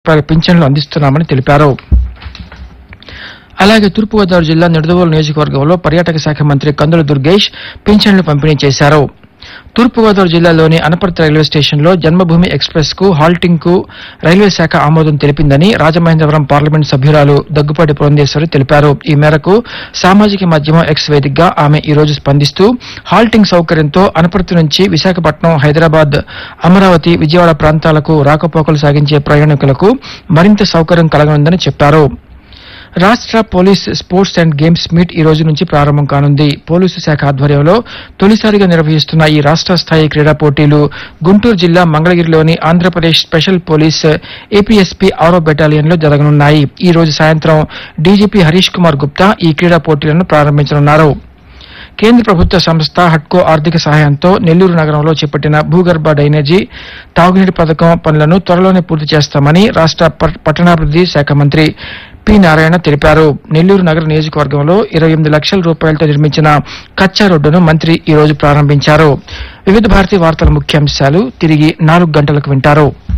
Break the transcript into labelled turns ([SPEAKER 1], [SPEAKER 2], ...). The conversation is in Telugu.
[SPEAKER 1] రూపాయల పింఛన్లు అందిస్తున్నామని తెలిపారు అలాగే తూర్పుగోదావరి జిల్లా నిడదవోలు నియోజకవర్గంలో పర్యాటక శాఖ మంత్రి కందుల దుర్గేష్ పింఛన్లు పంపిణీ చేశారు తూర్పుగోదావరి జిల్లాలోని అనపర్తి రైల్వే స్టేషన్లో జన్మభూమి ఎక్స్ప్రెస్ కు హాల్టింగ్ కు రైల్వే శాఖ ఆమోదం తెలిపిందని రాజమహేంద్రవరం పార్లమెంట్ సభ్యురాలు దగ్గుపాటి పురంధేశ్వరి తెలిపారు ఈ మేరకు సామాజిక మాధ్యమం ఎక్స్ వేదికగా ఆమె ఈ రోజు స్పందిస్తూ హాల్టింగ్ సౌకర్యంతో అనపర్తి నుంచి విశాఖపట్నం హైదరాబాద్ అమరావతి విజయవాడ ప్రాంతాలకు రాకపోకలు సాగించే ప్రయాణికులకు మరింత సౌకర్యం కలగనుందని చెప్పారు రాష్ట్ర police sports and games meet ఈ రోజు నుంచి ప్రారంభం కానుంది పోలీసు శాఖ ఆధ్వర్యంలో తొలిసారిగా నిర్వహిస్తున్న ఈ రాష్ట్ర స్థాయి క్రీడా పోటీలు గుంటూరు జిల్లా మంగళగిరిలోని ఆంధ్రప్రదేశ్ స్పెషల్ పోలీస్ ఏపీఎస్పీ ఆరో బెటాలియన్ లో జరగనున్నాయి ఈ రోజు సాయంత్రం డీజీపీ హరీష్ కుమార్ గుప్తా ఈ క్రీడా పోటీలను ప్రారంభించనున్నారు కేంద్ర ప్రభుత్వ సంస్థ హట్కో ఆర్థిక సహాయంతో నెల్లూరు నగరంలో చేపట్టిన భూగర్భ డ్రైనేజీ తాగునీటి పథకం పనులను త్వరలోనే పూర్తి చేస్తామని రాష్ట్ర ప- పట్టణాభివృద్ధి శాఖ మంత్రి పి నారాయణ తెలిపారు నెల్లూరు నగర నియోజకవర్గంలో ఇరవై ఎనిమిది లక్షల రూపాయలతో నిర్మించిన కచ్చా రోడ్డును మంత్రి ఈ రోజు ప్రారంభించారు వివిధ భారతి వార్తల ముఖ్యాంశాలు తిరిగి నాలుగు గంటలకు వింటారు